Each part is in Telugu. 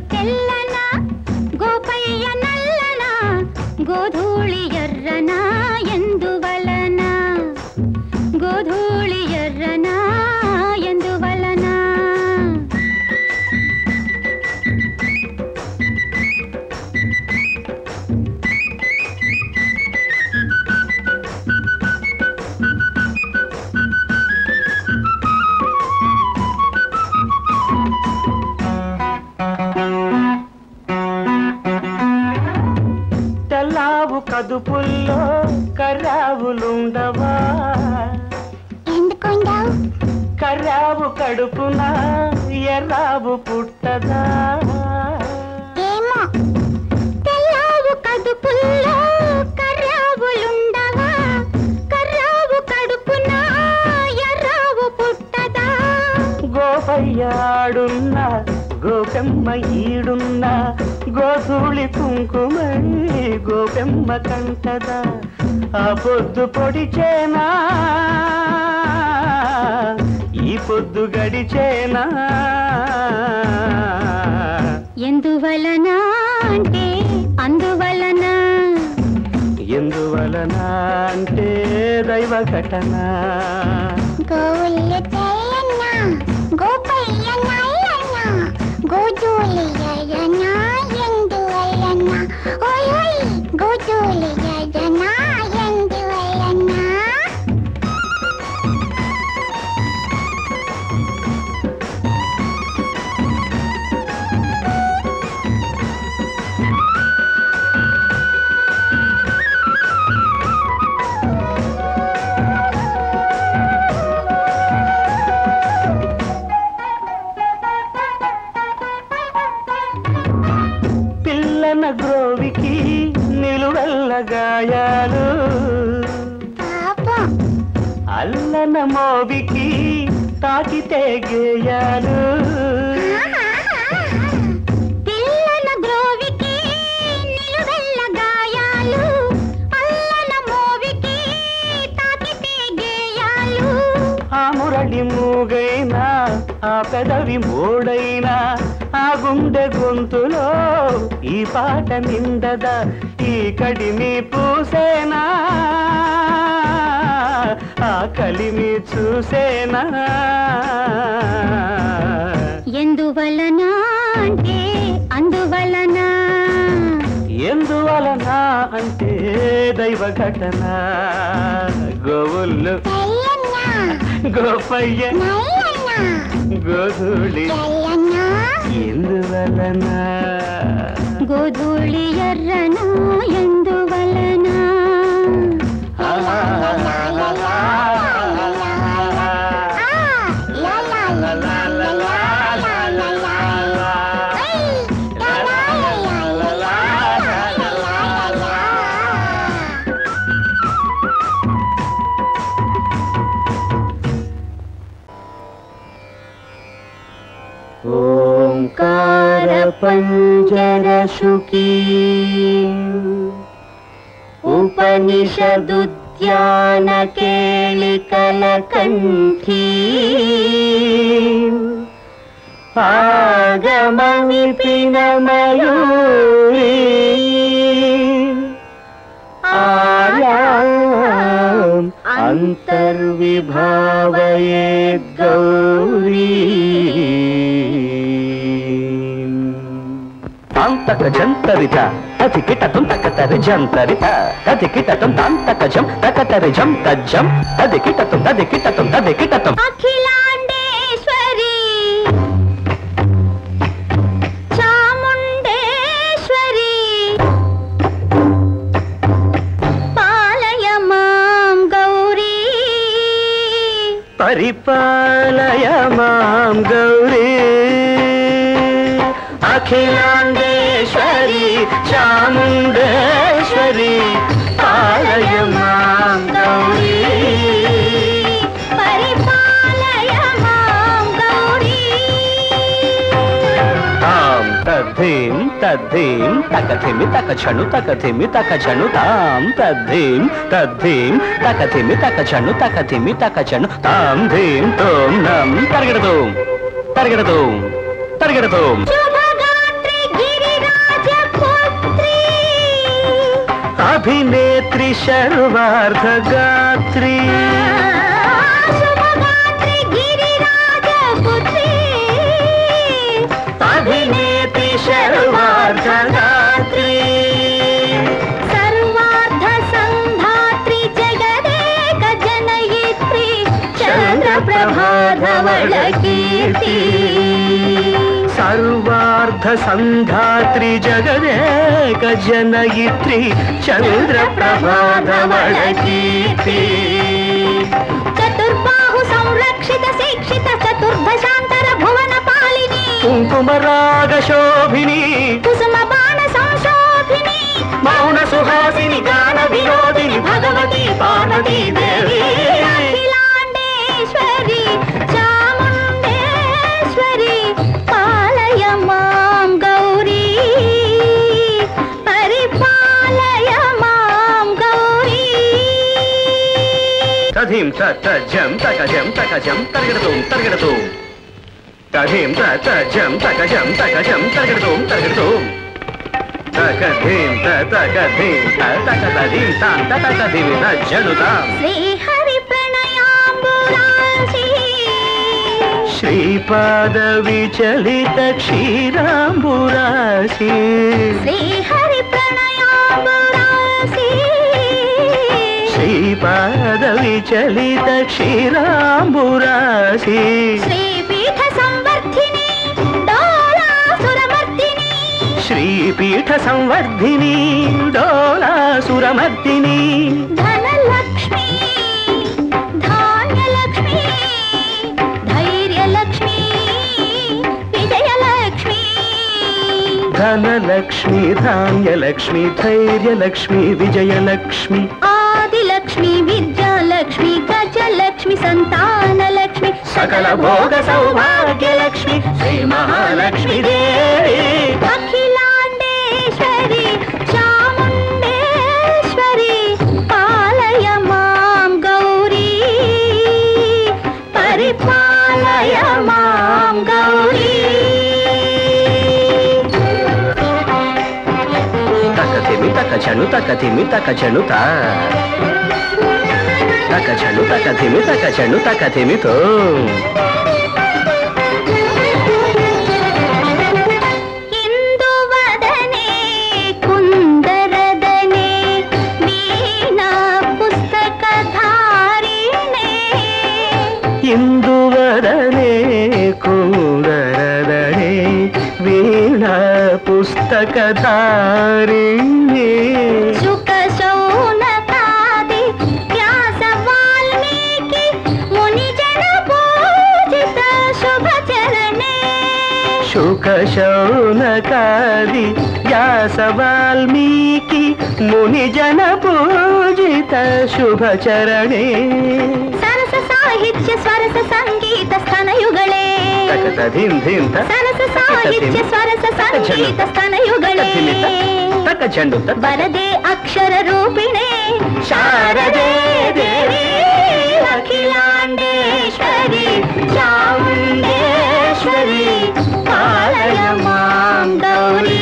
తెల్లన గోపయ్య నల్లన గోధూళి ఎర్రన ఎందువలన గోధూళి ఎర్రన ఎందువలన తెల్లావు కదుపుల్లో కర్రావులుండవా ఎందుకుండావు కర్రావు కడుపున ఎర్రావు పుట్టదా ఏమో తెల్లావు కదుపుల్లో కర్రావులుండవా కర్రావు కడుపున ఎర్రావు పుట్టదా గోపయ్యాడున్న గోపెమ్మ ఈడున్న గోధూళి కుంకుమై గోపెమ్మ కంటదా ఆ పొద్దు పొడిచేనా ఈ పొద్దు గడిచేనా ఎందువలన అంటే అందువలన ఎందువలన అంటే దైవ ఘటన గోవుల్లు తెల్లన్న గోపయ్య నల్లన్న గోధూళి ఎర్రన ఎందువలన ఓయ్ ఓయ్ గోధూళి ఎర్రన ఎందువలన పిల్లన గ్రోవికి నిలువెల్ల గాయాలు పాపం అల్లన మోవికి తాకితే గేయాలు పిల్లల గ్రోవికి నిలువెల్ల గాయాలు అల్లన మోవికి తాకితే గేయాలు ఆ మురళి మూగైనా ఆ పెదవి మూడైనా ఆ గుండె గొంతులో ఈ పాట నిండదా ఈ కడిమి పూసేనా ఆ కలిమి చూసేనా ఎందువలన అంటే అందువలన ఎందువలన అంటే దైవ ఘటన గోవుళ్ళు తెల్లన్న గోపయ్య నల్లన్న గోధూళి తెల్లన్న ఎందువలన గోధూళి ఎర్రన ఎందువలన ఓంకార పంజర సుఖీ ఉపనిషదుద్యాన కేళికల కంఠీ ఆగమ విపిన మయూరీ ఆయాం అంతర్విభావయే గౌరీ అంతక జంతరిత అతి కిటతం తకతరి జంతరిత అతి కిటతం దంతక జం తకతరి జం తజ్జం అది కిటతం అది కిటతం అది కిటతం అఖిలాండేశ్వరి చాముండేశ్వరి పాలయ మాం గౌరీ పరిపాలయ మాం గౌరీ అఖిలాండేశ్వరి చాముండేశ్వరి పాలయ మాం గౌరీ పరిపాలయ మాం గౌరీ తాం తద్ధీం తద్ధీం తకథిమి తకచను తకథిమి తకచను తాం తద్ధీం తద్ధీం తకథిమి తకచను తకథిమి తకచను తాం ధీం తోం నం తరగడదు తరగడదు తరగడదు శుభగాత్రి అభినేత్రి శర్వార్ధగాత్రి శుభగాత్రి గిరిరాజపుత్రి అభినేత్రి శర్వార్ధగాత్రి సర్వార్ధ సంధాత్రి జగదేక జనయిత్రి చంద్రప్రభాధవళ కీర్తి సర్వార్ధ సంధాత్రి జగదేక జనయిత్రి చంద్రప్రభాధవళ కీర్తి చతుర్బాహు సంరక్షిత శిక్షిత చతుర్భశాంతర భువన పాలిని కుంకుమరాగ శోభిని కుసుమ బాణ సంశోభిని మౌన సుహాసిని గాన వినోదిని భగవతి పార్వతీ దేవి అఖిలాండేశ్వరి చాముండేశ్వరి పాలయ మాం గౌరీ పరిపాలయ మాం గౌరీ తథీం తజం తకజం తకజం తరగడతూం తరగడతూం తథీం తజం తకజం తకజం తరగడతూం తరగడతూం తకధీం తకధీం తకతధీం తాం తకతధీం తజ్జనుతాం శ్రీహరి ప్రణయాంబురాశి శ్రీపాద విచలిత క్షీరాంబురాశి శ్రీహరి ప్రణయాంబురాశి శ్రీపాద విచలిత క్షీరాంబురాశి శ్రీపీఠ సంవర్ధిని డోలాసురమర్దిని శ్రీపీఠ సంవర్ధిని డోలాసురమర్దిని ధనలక్ష్మి ధాన్యలక్ష్మి ధైర్యలక్ష్మి విజయలక్ష్మి ధనలక్ష్మి ధాన్యలక్ష్మి ధైర్యలక్ష్మి విజయలక్ష్మి ఆదిలక్ష్మి విద్యాలక్ష్మి గజలక్ష్మి సంతానలక్ష్మి సకల భోగ సౌభాగ్యలక్ష్మి శ్రీ మహాలక్ష్మి దేవి అఖిలాండేశ్వరి చాముండేశ్వరి పాలయ మాం గౌరీ పరిపాలయ మాం గౌరీ తకతిమి తకచను తకతిమి తకచను తా తకచను తకతిమి తకచను తకతిమితో ఇందువదనే కుందరదనే వీణా పుస్తకధారిణే ఇందువదనే కుందరదనే వీణ పుస్తకధారిణి శుక శౌనకాది వ్యాస వాల్మీకి ముని జన పూజిత శుభచరణే శుక శౌనకాది వ్యాస వాల్మీకి ముని జన పూజిత శుభచరణే సరస సాహిత్య స్వరస సంగీత స్థనయుగళే తకతధిం ధిం త సరస సాహిత్య స్వరస సంగీత స్థనయుగళే తకచండు త వరదే అక్షర రూపిణే శారదే దేవి అఖిలాండేశ్వరి చాముండేశ్వరి పాలయ మాం గౌరీ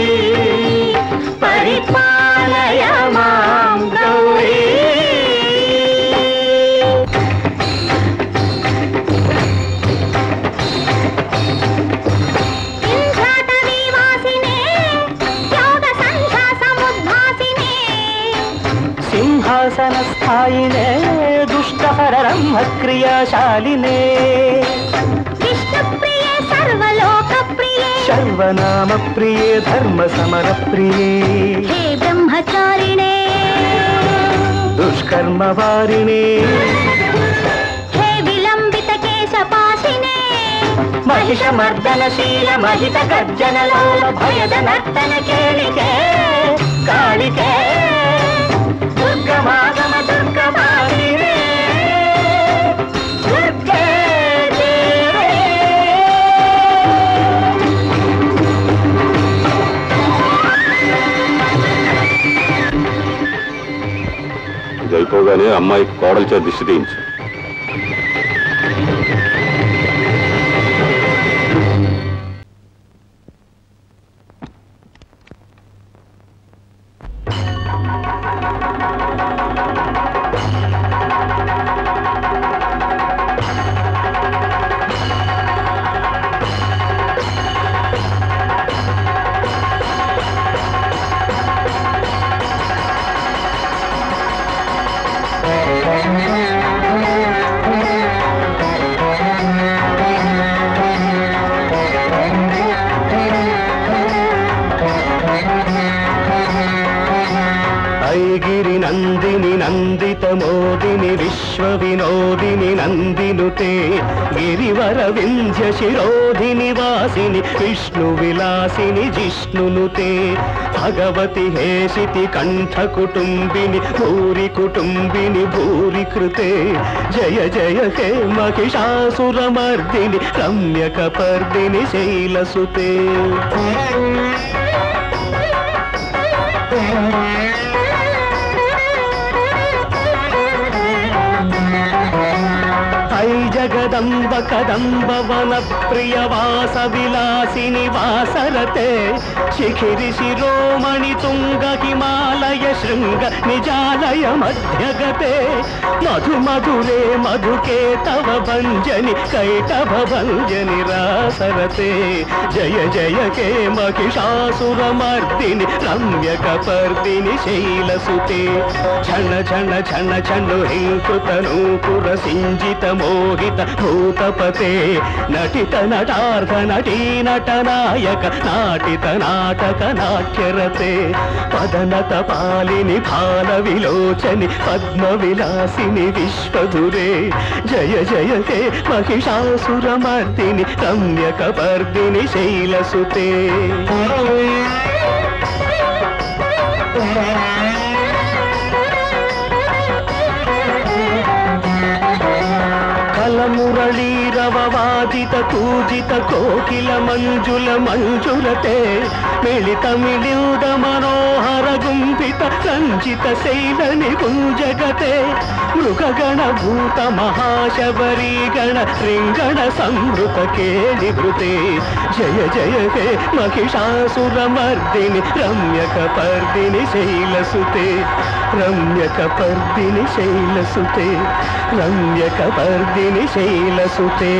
పరిపాలయ మాం గౌరీ ఇంద్రాటవీవాసినే యోగ సంధ్యా సముద్భాసినే సింహాసన స్థాయినే దుష్టహర బ్రహ్మ క్రియాశాలినే విష్ణుప్రియే సర్వలోకప్రియే సర్వనామ ప్రియే ధర్మ సమర ప్రియే హే బ్రహ్మచారిణే దుష్కర్మ వారిణే హే విలంబిత కేశపాశినే మహిషమర్దనశీల మహిత గర్జన లోల భయద నర్తన కేళికే కాళికే దుర్గమాగమ దుర్గమాలినే దుర్గే దేవే. ఇది అయిపోగానే అమ్మాయి కోడలు చేత దిష్టి తీయించు నందిత మోదిని విశ్వ వినోదిని నందినుతే గిరివర వింధ్య శిరోధిని వాసిని విష్ణు విలాసిని జిష్ణునుతే భగవతి హేషితి కంఠ కుటుంబిని భూరి కుటుంబిని భూరి కృతే జయ జయ హే మహిషాసురమర్దిని రమ్యకపర్దిని శైలసుతే ఐ జగదంబ కదంబ వన ప్రియ వాస విలాసిని వాసరతే శిఖిరి శిరోమణి తుంగ హిమాలయ శృంగ నిజాలయ మధ్యగతే మధు మధురే మధుకే తవ భంజని కైటభ భంజని రాసరతే జయ జయ కే మహిషాసురమర్దిని రమ్యకపర్దిని శైలసుతే ఛణ ఛణ ఛణ ఛణు హింకృత నూపుర సింజిత మోహిత భూతపతే నటిత నటార్థ నటీ నటనాయక నాటిత నాటక నాట్యరతే పదనత పాలిని భాల విలోచని పద్మ విలాసిని విశ్వధురే జయ జయ హే మహిషాసురమర్దిని రమ్యకపర్దిని శైలసుతే కలమురళీరవవాదిత కూజిత కోకిల మంజుల మంజులతే మిళిత మిళియుద మనోహర గుంపిత రంజిత శైలని గుంజగతే మృగగణ భూత మహాశబరీ గణ రింగణ సంవృత కేళిభృతే జయ జయ హే మహిషాసురమర్దిని రమ్యకపర్దిని శైలసుతే రమ్యకపర్దిని శైలసుతే రమ్యకపర్దిని శైలసుతే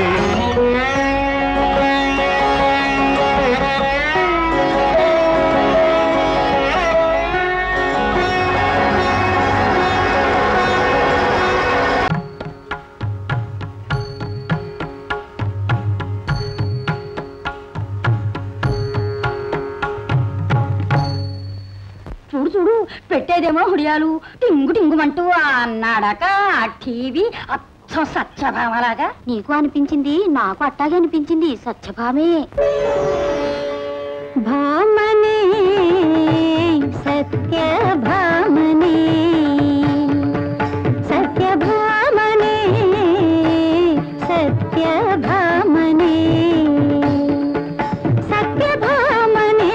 చూడు చూడు పెట్టేదేమో హుడియాలు టింగు టింగుమంటూ అన్నాడక ఆ టీవీ అచ్చం సత్యభామలాగా నీకు అనిపించింది నాకు అట్టాగే అనిపించింది సత్యభామే భామనే సత్యభామనే సత్యభామనే సత్యభామనే సత్యభామనే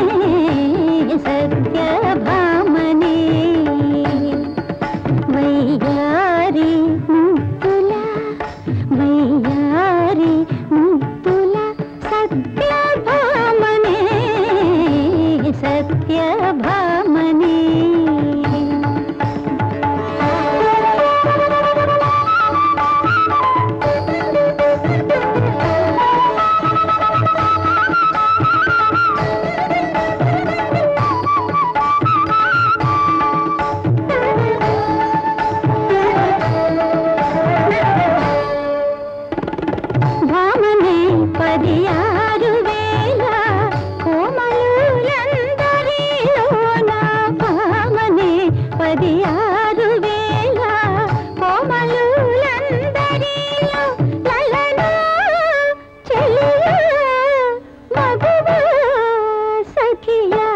సత్యభామనే వయ్యారి ముద్దుల వయ్యారి ముద్దుల సత్యభామనే సత్యభామనే భామనే పది ఆరు వేల కోమలులందరిలోన భామనే పది ఆరు వేల కోమలులందరిలో లలనా చెలియా మగువా సఖియా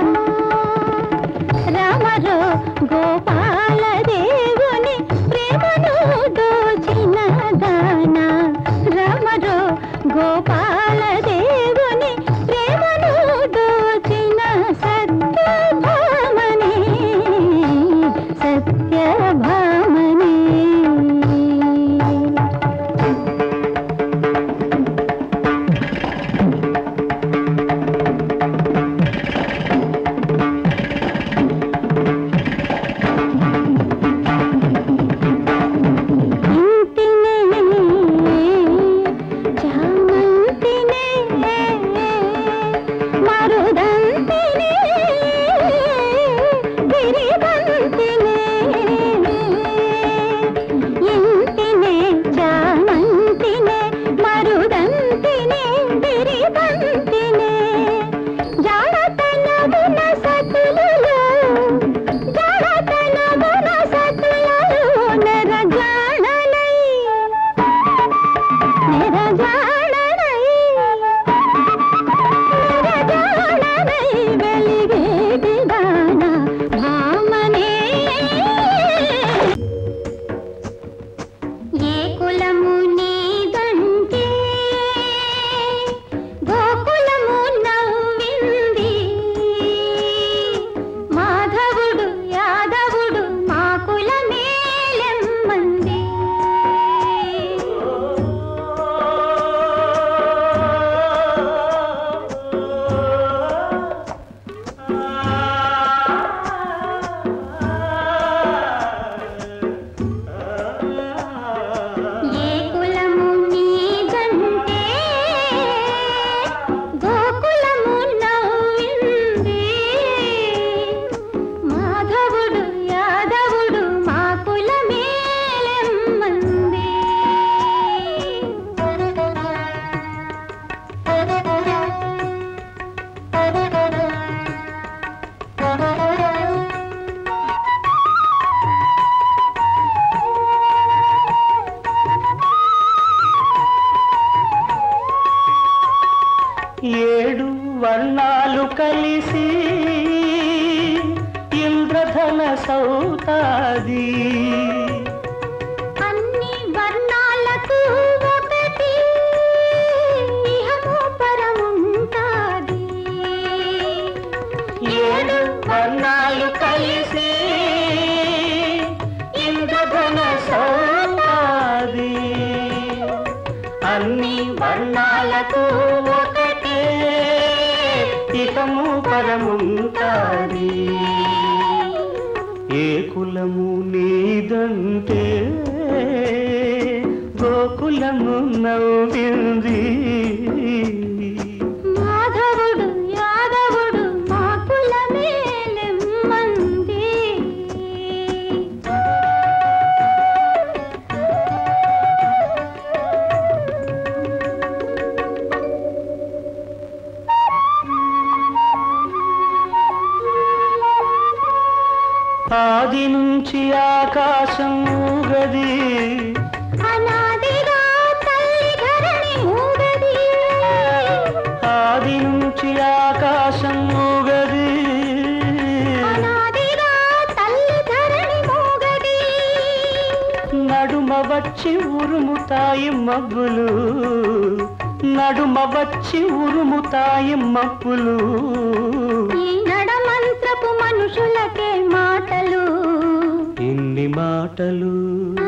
రామరో గోపాల దేవుని ప్రేమను దోచిన దాన రామరో గోపాల దేవుని ప్రేమను దోచిన సత్యభామని సత్యభామని వర్ణాలు కలిసి ఇంద్రధన సౌతాది అన్ని వర్ణాలకు ఒకటి ఇహము పరముంటాది ఏడు వర్ణాలు కలిసి ఇంద్రధన సౌతాది అన్ని వర్ణాలకు ఒకటే ఇకము పరముంటాది ఏ కులము నీదంటే గోకులము నవ్వింది మాధవుడు యాదవుడు మా కులమేలెమ్మంది ఆది నుంచి ఆకాశం ఊగది అనాదిగా తల్లి ధరణి మూగది ఆది నుంచి ఆకాశం ఊగది అనాదిగా తల్లి ధరణి మూగది నడుమ వచ్చి ఉరుముతాయి మబ్బులు నడుమ వచ్చి ఉరుముతాయి మబ్బులు ఈ నడమంత్రపు మనుషులకే మాటలు ఇన్ని మాటలు ఆ